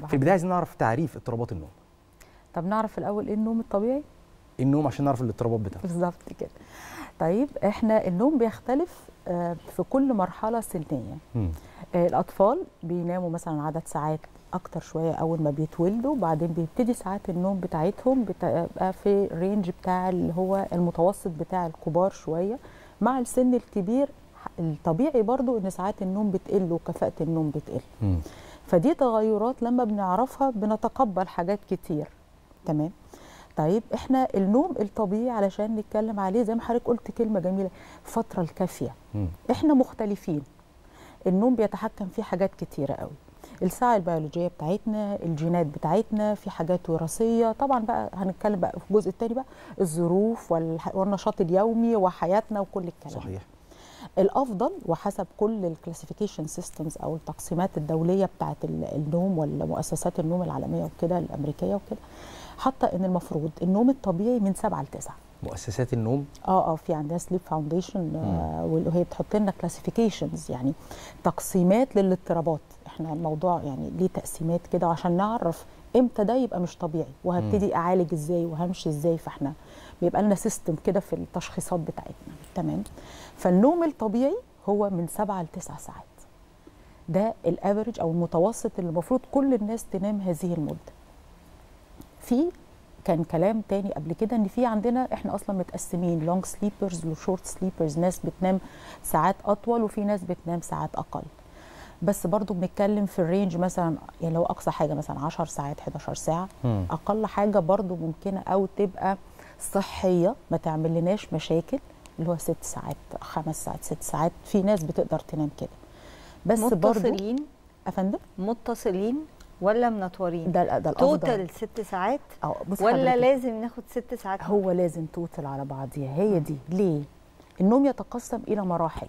في البدايه عايزين نعرف تعريف اضطرابات النوم طب نعرف الاول ايه النوم الطبيعي النوم عشان نعرف الاضطرابات بتاعته بالظبط كده طيب احنا النوم بيختلف آه، في كل مرحله سنيه مم. آه، الاطفال بيناموا مثلا عدد ساعات اكتر شويه اول ما بيتولدوا بعدين بيبتدي ساعات النوم بتاعتهم بتبقى في الرينج بتاع اللي هو المتوسط بتاع الكبار شويه مع السن الكبير الطبيعي برضو ان ساعات النوم بتقل وكفاءه النوم بتقل مم. فدي تغيرات لما بنعرفها بنتقبل حاجات كتير تمام طيب احنا النوم الطبيعي علشان نتكلم عليه زي ما حضرتك قلت كلمه جميله الفتره الكافيه مم. احنا مختلفين النوم بيتحكم فيه حاجات كتيره قوي الساعه البيولوجيه بتاعتنا الجينات بتاعتنا في حاجات وراثيه طبعا بقى هنتكلم بقى في الجزء الثاني بقى الظروف والح- والنشاط اليومي وحياتنا وكل الكلام صحيح الافضل وحسب كل الكلاسيفيكيشن سيستمز او التقسيمات الدوليه بتاعه ال- النوم والمؤسسات النوم العالميه وكده الامريكيه وكده حاطه ان المفروض النوم الطبيعي من 7 ل 9 مؤسسات النوم اه اه في عندها سليب فاونديشن وهي بتحط لنا كلاسيفيكيشنز يعني تقسيمات للاضطرابات احنا الموضوع يعني ليه تقسيمات كده عشان نعرف امتى ده يبقى مش طبيعي وهبتدي اعالج ازاي وهمشي ازاي فاحنا بيبقى لنا سيستم كده في التشخيصات بتاعتنا تمام فالنوم الطبيعي هو من 7 ل 9 ساعات ده الافريج او المتوسط اللي المفروض كل الناس تنام هذه المده في كان كلام تاني قبل كده ان في عندنا احنا اصلا متقسمين لونج سليبرز وشورت سليبرز ناس بتنام ساعات اطول وفي ناس بتنام ساعات اقل بس برضو بنتكلم في الرينج مثلا يعني لو اقصى حاجه مثلا 10 ساعات 11 ساعه مم. اقل حاجه برضو ممكنه او تبقى صحيه ما تعمل لناش مشاكل اللي هو ست ساعات خمس ساعات ست ساعات في ناس بتقدر تنام كده بس برضو متصلين افندم متصلين ولا منطورين ده ده الافضل توتال ست ساعات أو بص ولا حضرتك، لازم ناخد ست ساعات هو لازم توتل على بعضيها هي دي ليه النوم يتقسم الى مراحل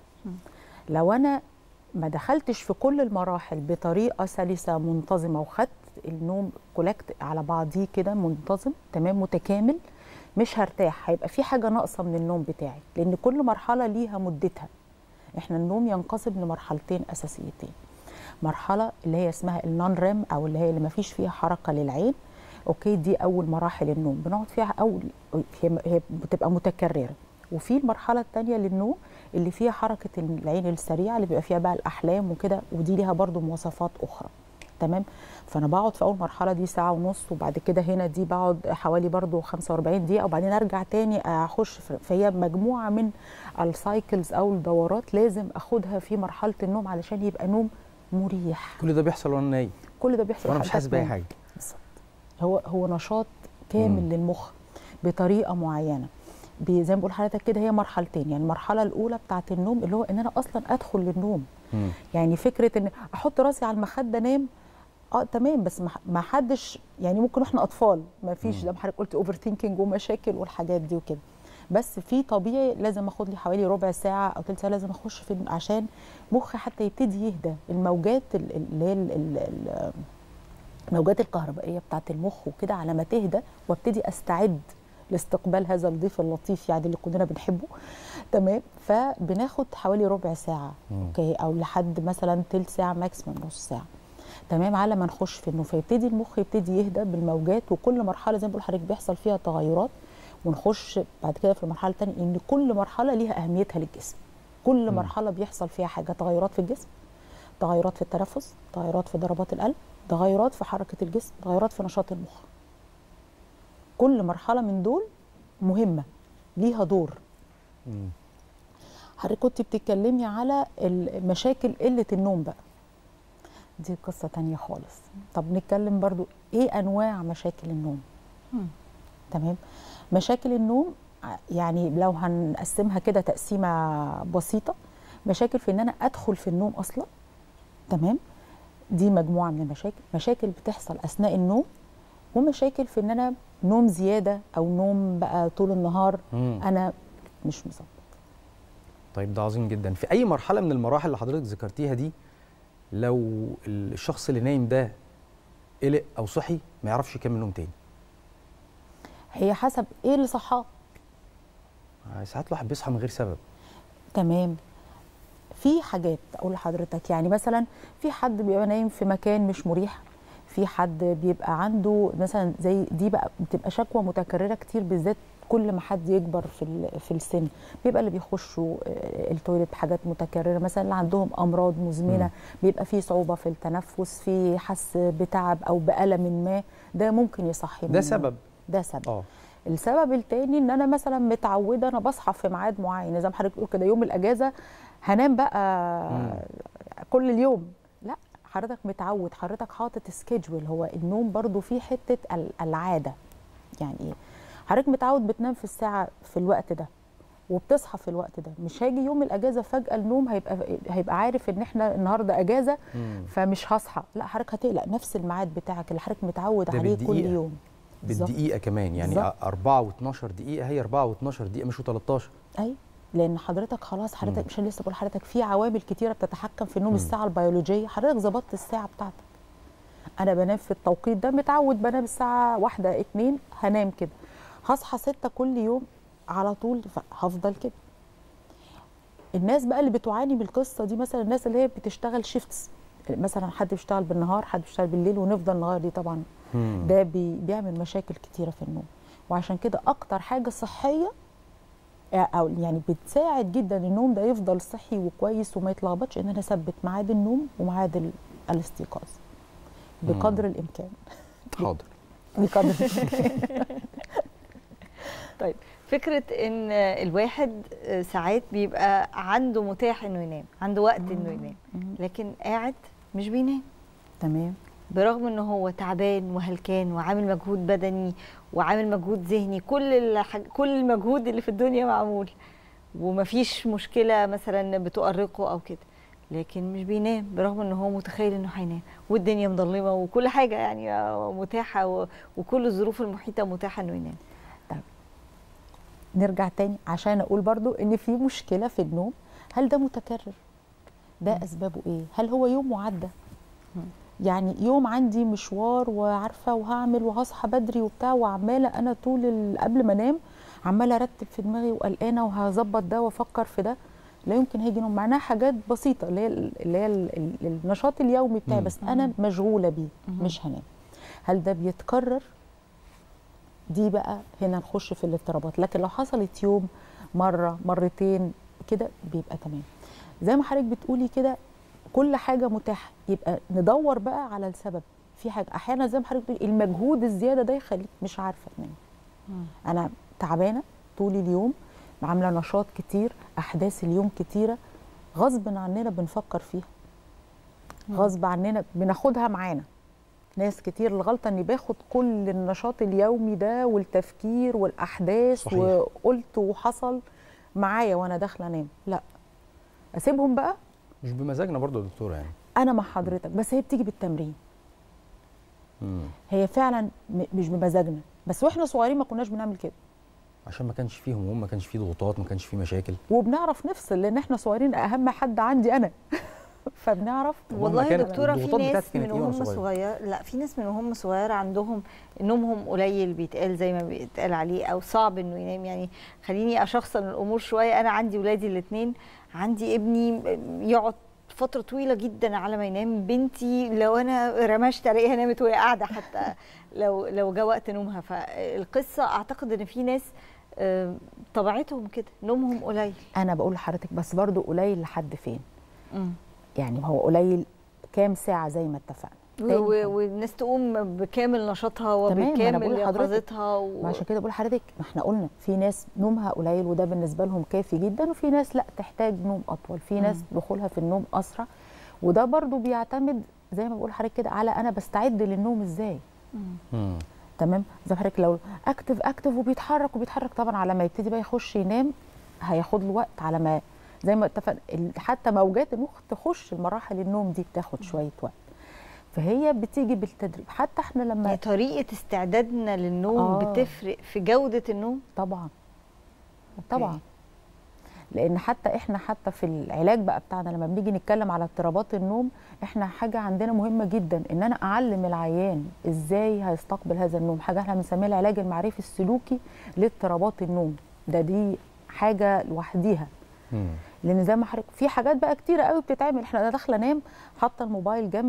لو انا ما دخلتش في كل المراحل بطريقه سلسه منتظمه وخدت النوم كولكت على بعضيه كده منتظم تمام متكامل مش هرتاح هيبقى في حاجه ناقصه من النوم بتاعي لان كل مرحله ليها مدتها احنا النوم ينقسم لمرحلتين اساسيتين مرحله اللي هي اسمها النون ريم او اللي هي اللي ما فيش فيها حركه للعين اوكي دي اول مراحل النوم بنقعد فيها اول هي هي بتبقى متكرره وفي المرحله الثانيه للنوم اللي فيها حركه العين السريعه اللي بيبقى فيها بقى الاحلام وكده ودي ليها برضو مواصفات اخرى تمام فانا بقعد في اول مرحله دي ساعه ونص وبعد كده هنا دي بقعد حوالي برضو 45 دقيقه وبعدين ارجع تاني اخش في- فهي مجموعه من السايكلز او الدورات لازم اخدها في مرحله النوم علشان يبقى نوم مريح كل ده بيحصل وانا نايم كل ده بيحصل وانا مش وحضرتك حاسس باي نايم. حاجه بالظبط هو هو نشاط كامل مم. مم. للمخ بطريقه معينه بي- زي ما بقول لحضرتك كده هي مرحلتين يعني المرحله الاولى بتاعه النوم اللي هو ان انا اصلا ادخل للنوم مم. يعني فكره ان احط راسي على المخده انام اه تمام بس ما- ما حدش يعني ممكن احنا اطفال ما فيش زي ما حضرتك قلت اوفر ثينكينج ومشاكل والحاجات دي وكده بس في طبيعي لازم اخد لي حوالي ربع ساعه او ثلث ساعه لازم اخش في عشان مخي حتى يبتدي يهدى الموجات ال- ال- اللي هي ال- ال- ال- الموجات الكهربائيه بتاعه المخ وكده على ما تهدى وابتدي استعد لاستقبال هذا الضيف اللطيف يعني اللي كلنا بنحبه تمام فبناخد حوالي ربع ساعه مم. اوكي او لحد مثلا تلت ساعه ماكسيمم نص ساعه تمام على ما نخش في النوم فيبتدي المخ يبتدي يهدى بالموجات وكل مرحله زي ما بقول لحضرتك بيحصل فيها تغيرات ونخش بعد كده في المرحله الثانيه ان كل مرحله ليها اهميتها للجسم كل مم. مرحله بيحصل فيها حاجه تغيرات في الجسم تغيرات في التنفس تغيرات في ضربات القلب تغيرات في حركه الجسم تغيرات في نشاط المخ كل مرحله من دول مهمه ليها دور مم. حضرتك كنت بتتكلمي على المشاكل قله النوم بقى دي قصه تانية خالص طب نتكلم برضو ايه انواع مشاكل النوم مم. تمام مشاكل النوم ع- يعني لو هنقسمها كده تقسيمه بسيطه مشاكل في ان انا ادخل في النوم اصلا تمام دي مجموعه من المشاكل مشاكل بتحصل اثناء النوم ومشاكل في ان انا نوم زياده او نوم بقى طول النهار مم. انا مش مظبط طيب ده عظيم جدا في اي مرحله من المراحل اللي حضرتك ذكرتيها دي لو الشخص اللي نايم ده قلق او صحي ما يعرفش يكمل نوم تاني هي حسب ايه اللي صحاه آه، ساعات الواحد بيصحى من غير سبب تمام في حاجات اقول لحضرتك يعني مثلا في حد بيبقى نايم في مكان مش مريح في حد بيبقى عنده مثلا زي دي بقى بتبقى شكوى متكرره كتير بالذات كل ما حد يكبر في ال- في السن بيبقى اللي بيخشوا آه، التويليت بحاجات متكرره مثلا اللي عندهم امراض مزمنه مم. بيبقى في صعوبه في التنفس في حس بتعب او بالم ما ده ممكن يصحي من ده النوم. سبب ده سبب اه السبب التاني ان انا مثلا متعوده انا بصحى في ميعاد معين زي ما حضرتك بتقول كده يوم الاجازه هنام بقى مم. كل اليوم لا حضرتك متعود حضرتك حاطط سكيدجول هو النوم برضو فيه حته ال- العاده يعني ايه حضرتك متعود بتنام في الساعه في الوقت ده وبتصحى في الوقت ده مش هيجي يوم الاجازه فجاه النوم هيبقى هيبقى عارف ان احنا النهارده اجازه مم. فمش هصحى لا حضرتك هتقلق نفس الميعاد بتاعك اللي حضرتك متعود ده عليه كل بالدقيقة. يوم بالظبط. بالدقيقه كمان يعني بالظبط. 4 و12 دقيقه هي 4 و12 دقيقه مش 13 ايوه لان حضرتك خلاص حضرتك مم. مش أنا لسه بقول لحضرتك في عوامل كتيره بتتحكم في النوم مم. الساعه البيولوجيه حضرتك ظبطت الساعه بتاعتك انا بنام في التوقيت ده متعود بنام الساعه واحدة اتنين هنام كده هصحى ستة كل يوم على طول هفضل كده الناس بقى اللي بتعاني من القصه دي مثلا الناس اللي هي بتشتغل شيفتس مثلا حد بيشتغل بالنهار حد بيشتغل بالليل ونفضل النهار دي طبعا مم. ده بي بيعمل مشاكل كتيره في النوم وعشان كده اكتر حاجه صحيه او يعني بتساعد جدا النوم ده يفضل صحي وكويس وما يتلخبطش ان انا اثبت ميعاد النوم وميعاد ال- الاستيقاظ بقدر الامكان حاضر بقدر طيب فكره ان الواحد ساعات بيبقى عنده متاح انه ينام عنده وقت انه ينام لكن قاعد مش بينام تمام برغم ان هو تعبان وهلكان وعامل مجهود بدني وعامل مجهود ذهني كل الحاج... كل المجهود اللي في الدنيا معمول ومفيش مشكله مثلا بتؤرقه او كده لكن مش بينام برغم ان هو متخيل انه هينام والدنيا مظلمه وكل حاجه يعني متاحه و... وكل الظروف المحيطه متاحه انه ينام نرجع تاني عشان اقول برضو ان في مشكله في النوم هل ده متكرر ده اسبابه ايه هل هو يوم معدى يعني يوم عندي مشوار وعارفه وهعمل وهصحى بدري وبتاع وعماله انا طول ال- قبل ما انام عماله ارتب في دماغي وقلقانه وهظبط ده وافكر في ده لا يمكن هيجي نوم معناها حاجات بسيطه اللي هي اللي هي ال- ال- النشاط اليومي بتاعي مم. بس انا مشغوله بيه مش هنام هل ده بيتكرر دي بقى هنا نخش في الاضطرابات لكن لو حصلت يوم مره مرتين كده بيبقى تمام زي ما حضرتك بتقولي كده كل حاجه متاحه يبقى ندور بقى على السبب في حاجه احيانا زي ما حضرتك بتقولي المجهود الزياده ده يخليك مش عارفه تنام انا تعبانه طول اليوم عامله نشاط كتير احداث اليوم كتيره غصب عننا بنفكر فيها غصب عننا بناخدها معانا ناس كتير الغلطه اني باخد كل النشاط اليومي ده والتفكير والاحداث صحيح. وقلت وحصل معايا وانا داخله انام لا اسيبهم بقى مش بمزاجنا برضو يا دكتوره يعني انا مع حضرتك بس هي بتيجي بالتمرين مم. هي فعلا م- مش بمزاجنا بس واحنا صغيرين ما كناش بنعمل كده عشان ما كانش فيه هموم ما كانش فيه ضغوطات ما كانش فيه مشاكل وبنعرف نفصل لان احنا صغيرين اهم حد عندي انا فبنعرف ومهما والله يا كانت دكتوره في الضغوطات ناس بتاعتك كانت من إيه وأنا وهم صغير؟ صغير لا في ناس من وهم صغيره عندهم نومهم قليل بيتقال زي ما بيتقال عليه او صعب انه ينام يعني خليني اشخصن الامور شويه انا عندي ولادي الاثنين عندي ابني يقعد فتره طويله جدا على ما ينام بنتي لو انا رمشت الاقيها نامت وهي قاعده حتى لو لو جه وقت نومها فالقصه اعتقد ان في ناس آه، طبيعتهم كده نومهم قليل انا بقول لحضرتك بس برضو قليل لحد فين مم. يعني هو قليل كام ساعه زي ما اتفقنا و- تاني و- حاجة. والناس تقوم بكامل نشاطها تمام، ما أنا وبكامل بقول لحضرتك. يقظتها و... ما عشان كده بقول لحضرتك ما احنا قلنا في ناس نومها قليل وده بالنسبه لهم كافي جدا وفي ناس لا تحتاج نوم اطول في ناس دخولها في النوم اسرع وده برضو بيعتمد زي ما بقول لحضرتك كده على انا بستعد للنوم ازاي مم. تمام زي ما حضرتك لو اكتف اكتف وبيتحرك وبيتحرك طبعا على ما يبتدي بقى يخش ينام هياخد له وقت على ما زي ما اتفق ال- حتى موجات المخ تخش المراحل النوم دي بتاخد شويه وقت فهي بتيجي بالتدريب حتى احنا يعني لما طريقه استعدادنا للنوم آه. بتفرق في جوده النوم طبعا طبعا لان حتى احنا حتى في العلاج بقى بتاعنا لما بنيجي نتكلم على اضطرابات النوم احنا حاجه عندنا مهمه جدا ان انا اعلم العيان ازاي هيستقبل هذا النوم حاجه احنا بنسميها العلاج المعرفي السلوكي لاضطرابات النوم ده دي حاجه لوحديها مم. لان زي ما حضرتك في حاجات بقى كتيره قوي بتتعمل احنا انا داخله انام حاطه الموبايل جنبي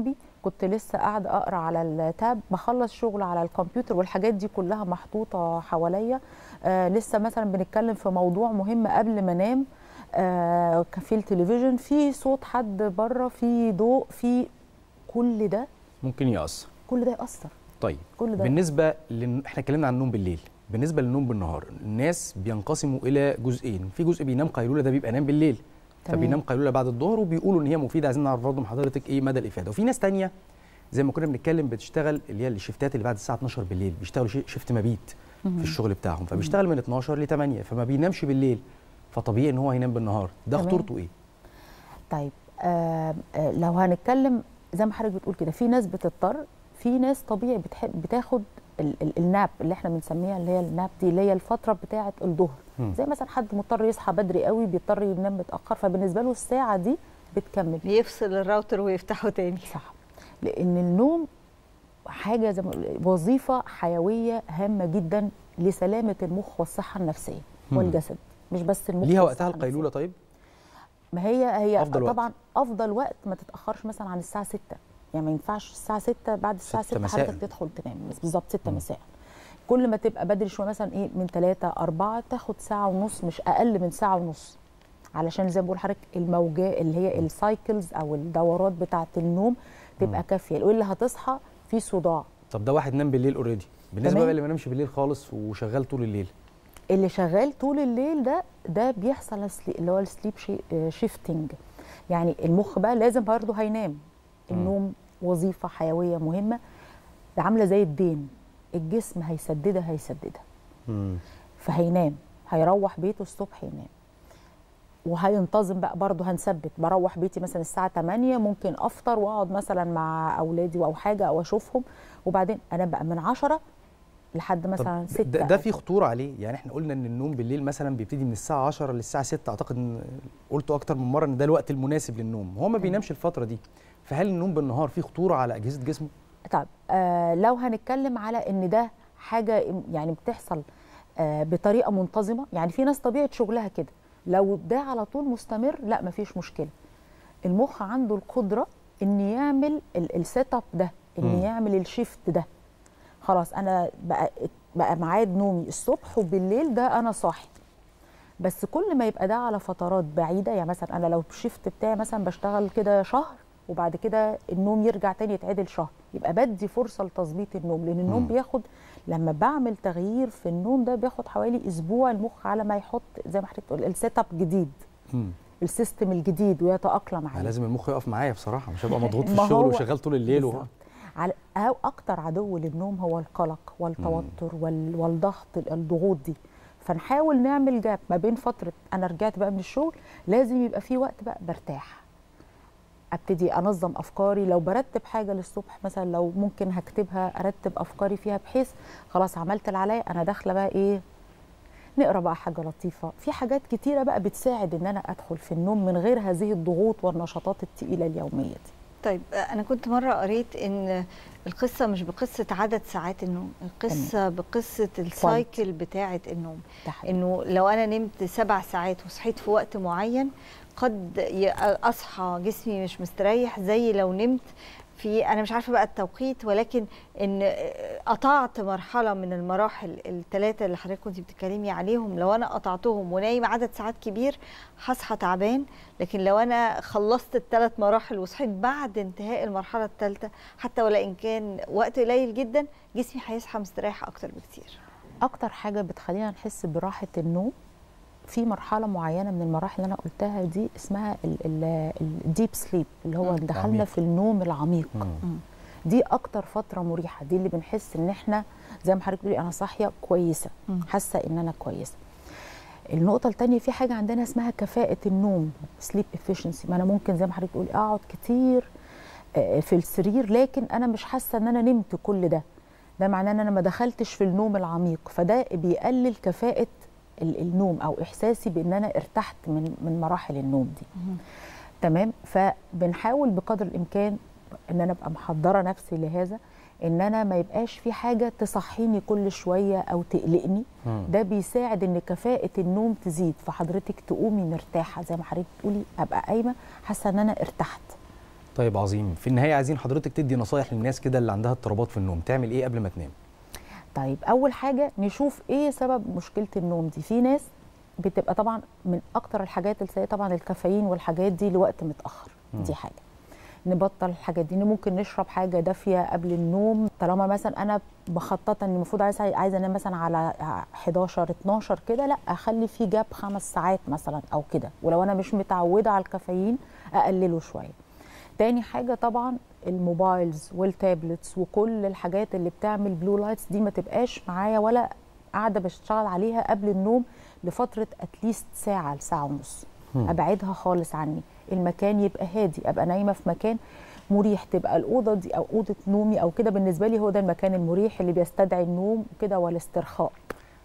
كنت لسه قاعده اقرا على التاب بخلص شغل على الكمبيوتر والحاجات دي كلها محطوطه حواليا آه لسه مثلا بنتكلم في موضوع مهم قبل ما انام آه كان في التلفزيون في صوت حد بره في ضوء في كل ده ممكن يأثر كل ده ياثر طيب كل ده بالنسبه لن... احنا اتكلمنا عن النوم بالليل بالنسبه للنوم بالنهار الناس بينقسموا الى جزئين في جزء بينام قيلوله ده بيبقى نام بالليل تمام. فبينام قيلوله بعد الظهر وبيقولوا ان هي مفيده عايزين نعرف برضه من حضرتك ايه مدى الافاده وفي ناس تانية زي ما كنا بنتكلم بتشتغل اللي هي الشيفتات اللي بعد الساعه 12 بالليل بيشتغلوا شي- شيفت مبيت في الشغل بتاعهم فبيشتغل من 12 ل 8 فما بينامش بالليل فطبيعي ان هو هينام بالنهار ده تمام. خطورته ايه طيب آه آه لو هنتكلم زي ما حضرتك بتقول كده في ناس بتضطر في ناس طبيعي بتحب بتاخد ال ال الناب اللي احنا بنسميها اللي هي الناب دي اللي هي الفتره بتاعه الظهر مم. زي مثلا حد مضطر يصحى بدري قوي بيضطر ينام متاخر فبالنسبه له الساعه دي بتكمل بيفصل الراوتر ويفتحه تاني صح لان النوم حاجه زي ما بقول- وظيفه حيويه هامه جدا لسلامه المخ والصحه النفسيه مم. والجسد مش بس المخ ليها والصحة وقتها النفسية. القيلوله طيب ما هي هي أفضل وقت. طبعا افضل وقت ما تتاخرش مثلا عن الساعه 6 يعني ما ينفعش الساعه 6 بعد الساعه 6 6 مساء. حضرتك تدخل تنام بالظبط 6 مم. مساء كل ما تبقى بدري شويه مثلا ايه من 3 4 تاخد ساعه ونص مش اقل من ساعه ونص علشان زي ما بقول لحضرتك الموجات اللي هي السايكلز او الدورات بتاعه النوم تبقى كافيه والا هتصحى في صداع طب ده واحد نام بالليل اوريدي بالنسبه تمام. بقى اللي ما نامش بالليل خالص وشغال طول الليل اللي شغال طول الليل ده ده بيحصل السلي- اللي هو السليب شيفتنج يعني المخ بقى لازم برضه هينام النوم وظيفه حيويه مهمه ده عامله زي الدين الجسم هيسددها هيسددها مم. فهينام هيروح بيته الصبح ينام وهينتظم بقى برضه هنثبت بروح بيتي مثلا الساعه 8 ممكن افطر واقعد مثلا مع اولادي او حاجه او اشوفهم وبعدين انام بقى من 10 لحد مثلا طب 6 ده, ده في خطوره عليه يعني احنا قلنا ان النوم بالليل مثلا بيبتدي من الساعه 10 للساعه 6 اعتقد ان قلته اكتر من مره ان ده الوقت المناسب للنوم هو ما بينامش الفتره دي فهل النوم بالنهار فيه خطوره على اجهزه جسمه طب آه لو هنتكلم على ان ده حاجه يعني بتحصل آه بطريقه منتظمه يعني في ناس طبيعه شغلها كده لو ده على طول مستمر لا مفيش مشكله المخ عنده القدره ان يعمل السيت اب ده ان مم. يعمل الشيفت ده خلاص انا بقى بقى ميعاد نومي الصبح وبالليل ده انا صاحي بس كل ما يبقى ده على فترات بعيده يعني مثلا انا لو الشيفت بتاعي مثلا بشتغل كده شهر وبعد كده النوم يرجع تاني يتعدل شهر يبقى بدي فرصه لتظبيط النوم لان النوم مم. بياخد لما بعمل تغيير في النوم ده بياخد حوالي اسبوع المخ على ما يحط زي ما حضرتك بتقول السيت اب جديد مم. السيستم الجديد ويتاقلم عليه لازم المخ يقف معايا بصراحه مش هبقى مضغوط في ما الشغل هو- وشغال طول الليل و... بالظبط. على أو اكتر عدو للنوم هو القلق والتوتر وال... والضغط الضغوط دي فنحاول نعمل جاب ما بين فتره انا رجعت بقى من الشغل لازم يبقى في وقت بقى برتاح ابتدي انظم افكاري لو برتب حاجه للصبح مثلا لو ممكن هكتبها ارتب افكاري فيها بحيث خلاص عملت اللي عليا انا داخله بقى ايه نقرا بقى حاجه لطيفه في حاجات كتيره بقى بتساعد ان انا ادخل في النوم من غير هذه الضغوط والنشاطات التقيله اليوميه دي طيب انا كنت مره قريت ان القصه مش بقصه عدد ساعات النوم القصه بقصه السايكل بتاعه النوم ده حقيقي. انه لو انا نمت سبع ساعات وصحيت في وقت معين قد ي- اصحى جسمي مش مستريح زي لو نمت في انا مش عارفه بقى التوقيت ولكن ان قطعت مرحله من المراحل الثلاثه اللي حضرتك كنت بتتكلمي عليهم لو انا قطعتهم ونايم عدد ساعات كبير هصحى تعبان لكن لو انا خلصت الثلاث مراحل وصحيت بعد انتهاء المرحله الثالثه حتى ولو كان وقت قليل جدا جسمي هيصحى مستريح اكتر بكتير اكتر حاجه بتخلينا نحس براحه النوم في مرحله معينه من المراحل اللي انا قلتها دي اسمها الديب سليب اللي هو مم. دخلنا عميق. في النوم العميق مم. دي اكتر فتره مريحه دي اللي بنحس ان احنا زي ما حضرتك بتقولي انا صاحيه كويسه مم. حاسه ان انا كويسه النقطة التانية في حاجة عندنا اسمها كفاءة النوم سليب efficiency ما أنا ممكن زي ما حضرتك بتقولي أقعد كتير آه، في السرير لكن أنا مش حاسة إن أنا نمت كل ده ده معناه إن أنا ما دخلتش في النوم العميق فده بيقلل كفاءة ال- النوم أو إحساسي بإن أنا ارتحت من من مراحل النوم دي تمام فبنحاول بقدر الامكان ان انا ابقى محضره نفسي لهذا ان انا ما يبقاش في حاجه تصحيني كل شويه او تقلقني مم. ده بيساعد ان كفاءه النوم تزيد فحضرتك تقومي مرتاحه زي ما حضرتك بتقولي ابقى قايمه حاسه ان انا ارتحت طيب عظيم في النهايه عايزين حضرتك تدي نصايح للناس كده اللي عندها اضطرابات في النوم تعمل ايه قبل ما تنام طيب اول حاجه نشوف ايه سبب مشكله النوم دي في ناس بتبقى طبعا من اكتر الحاجات السيئه طبعا الكافيين والحاجات دي لوقت متاخر مم. دي حاجه نبطل الحاجات دي ممكن نشرب حاجه دافيه قبل النوم طالما مثلا انا مخططه ان المفروض عايزه عايزه انام مثلا على 11 12 كده لا اخلي في جاب خمس ساعات مثلا او كده ولو انا مش متعوده على الكافيين اقلله شويه تاني حاجه طبعا الموبايلز والتابلتس وكل الحاجات اللي بتعمل بلو لايتس دي ما تبقاش معايا ولا قاعده بشتغل عليها قبل النوم لفتره اتليست ساعه لساعه ونص مم. ابعدها خالص عني المكان يبقى هادي ابقى نايمه في مكان مريح تبقى الاوضه دي او اوضه نومي او كده بالنسبه لي هو ده المكان المريح اللي بيستدعي النوم كده والاسترخاء